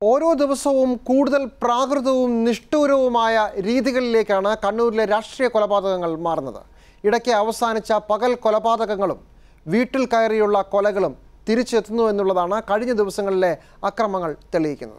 ഓരോ ദിവസവും കൂടുതൽ പ്രാകൃതവും നിഷ്ഠൂരവുമായ രീതികളിലേക്കാണ് കണ്ണൂരിലെ രാഷ്ട്രീയ കൊലപാതകങ്ങൾ മാറുന്നത് ഇടയ്ക്ക് അവസാനിച്ച പകൽ കൊലപാതകങ്ങളും വീട്ടിൽ കയറിയുള്ള കൊലകളും തിരിച്ചെത്തുന്നു എന്നുള്ളതാണ് കഴിഞ്ഞ ദിവസങ്ങളിലെ അക്രമങ്ങൾ തെളിയിക്കുന്നത്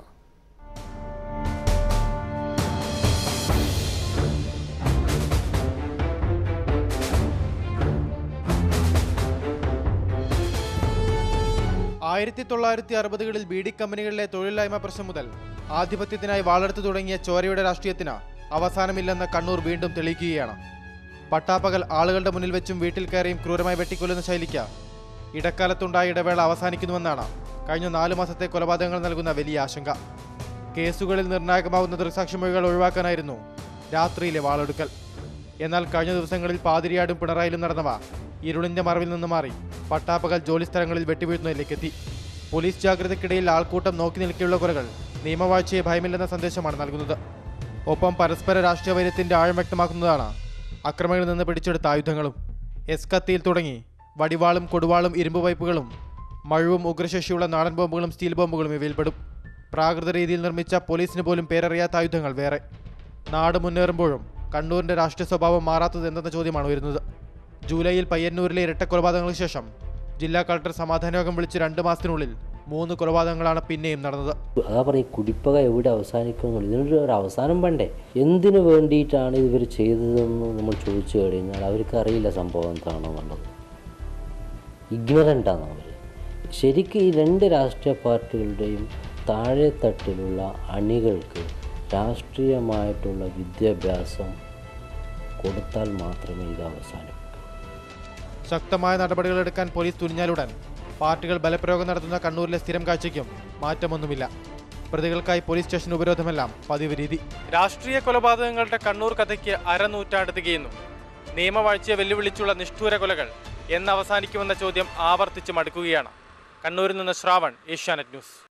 ആയിരത്തി തൊള്ളായിരത്തി അറുപതുകളിൽ ബീഡി കമ്പനികളിലെ തൊഴിലില്ലായ്മ പ്രശ്നം മുതൽ ആധിപത്യത്തിനായി വാളെടുത്തു തുടങ്ങിയ ചോരയുടെ രാഷ്ട്രീയത്തിന് അവസാനമില്ലെന്ന് കണ്ണൂർ വീണ്ടും തെളിയിക്കുകയാണ് പട്ടാപ്പകൽ ആളുകളുടെ മുന്നിൽ വെച്ചും വീട്ടിൽ കയറിയും ക്രൂരമായി വെട്ടിക്കൊല്ലുന്ന ശൈലിക്ക് ഇടക്കാലത്തുണ്ടായ ഇടവേള അവസാനിക്കുന്നുവെന്നാണ് കഴിഞ്ഞ നാലു മാസത്തെ കൊലപാതകങ്ങൾ നൽകുന്ന വലിയ ആശങ്ക കേസുകളിൽ നിർണായകമാവുന്ന ദൃക്സാക്ഷിമൊഴികൾ ഒഴിവാക്കാനായിരുന്നു രാത്രിയിലെ വാളെടുക്കൽ എന്നാൽ കഴിഞ്ഞ ദിവസങ്ങളിൽ പാതിരിയാടും പിണറായിലും നടന്നവ ഇരുളിന്റെ മറവിൽ നിന്ന് മാറി പട്ടാപ്പകൽ ജോലിസ്ഥലങ്ങളിൽ വെട്ടിവീഴ്ത്തുന്നതിലേക്കെത്തി പോലീസ് ജാഗ്രതയ്ക്കിടയിൽ ആൾക്കൂട്ടം നോക്കി നിൽക്കെയുള്ള കൊലകൾ നിയമവാഴ്ചയെ ഭയമില്ലെന്ന സന്ദേശമാണ് നൽകുന്നത് ഒപ്പം പരസ്പര രാഷ്ട്രീയ വൈര്യത്തിന്റെ ആഴം വ്യക്തമാക്കുന്നതാണ് അക്രമികളിൽ നിന്ന് പിടിച്ചെടുത്ത ആയുധങ്ങളും എസ് കത്തിയിൽ തുടങ്ങി വടിവാളും കൊടുവാളും ഇരുമ്പ് പൈപ്പുകളും മഴവും ഉഗ്രശേഷിയുള്ള നാടൻ ബോംബുകളും സ്റ്റീൽ ബോംബുകളും ഇവയിൽപ്പെടും പ്രാകൃത രീതിയിൽ നിർമ്മിച്ച പോലീസിന് പോലും പേരറിയാത്ത ആയുധങ്ങൾ വേറെ നാട് മുന്നേറുമ്പോഴും കണ്ണൂരിന്റെ രാഷ്ട്രീയ സ്വഭാവം മാറാത്തത് എന്തെന്ന ചോദ്യമാണ് ഉയരുന്നത് ജൂലൈയിൽ പയ്യന്നൂരിലെ ഇരട്ട കൊലപാതകങ്ങൾക്ക് ശേഷം ജില്ലാ കളക്ടർ സമാധാന യോഗം വിളിച്ച് രണ്ട് മാസത്തിനുള്ളിൽ മൂന്ന് കൊലപാതകങ്ങളാണ് പിന്നെയും നടന്നത് അതാ പറയും കുടിപ്പക എവിടെ അവസാനിക്കുന്നു ഇതിനൊരു ഒരു അവസാനം വേണ്ടേ എന്തിനു വേണ്ടിയിട്ടാണ് ഇവർ ചെയ്തതെന്ന് നമ്മൾ ചോദിച്ചു കഴിഞ്ഞാൽ അവർക്ക് അറിയില്ല സംഭവം എന്താണെന്നുള്ളത് ഇഗ്നറൻ്റാണ് അവർ ശരിക്കും ഈ രണ്ട് രാഷ്ട്രീയ പാർട്ടികളുടെയും താഴെത്തട്ടിലുള്ള അണികൾക്ക് രാഷ്ട്രീയമായിട്ടുള്ള വിദ്യാഭ്യാസം കൊടുത്താൽ മാത്രമേ ഇത് അവസാനിക്കൂ ശക്തമായ നടപടികളെടുക്കാൻ പോലീസ് തുനിഞ്ഞാലുടൻ പാർട്ടികൾ ബലപ്രയോഗം നടത്തുന്ന കണ്ണൂരിലെ സ്ഥിരം കാഴ്ചയ്ക്കും മാറ്റമൊന്നുമില്ല പ്രതികൾക്കായി പോലീസ് സ്റ്റേഷൻ ഉപരോധമെല്ലാം പതിവ് രീതി രാഷ്ട്രീയ കൊലപാതകങ്ങളുടെ കണ്ണൂർ കഥയ്ക്ക് അരനൂറ്റാണ്ട് തികയുന്നു നിയമവാഴ്ചയെ വെല്ലുവിളിച്ചുള്ള നിഷ്ഠൂര കൊലകൾ എന്ന് അവസാനിക്കുമെന്ന ചോദ്യം ആവർത്തിച്ച് മടുക്കുകയാണ് കണ്ണൂരിൽ നിന്ന് ശ്രാവൺ ഏഷ്യാനെറ്റ് ന്യൂസ്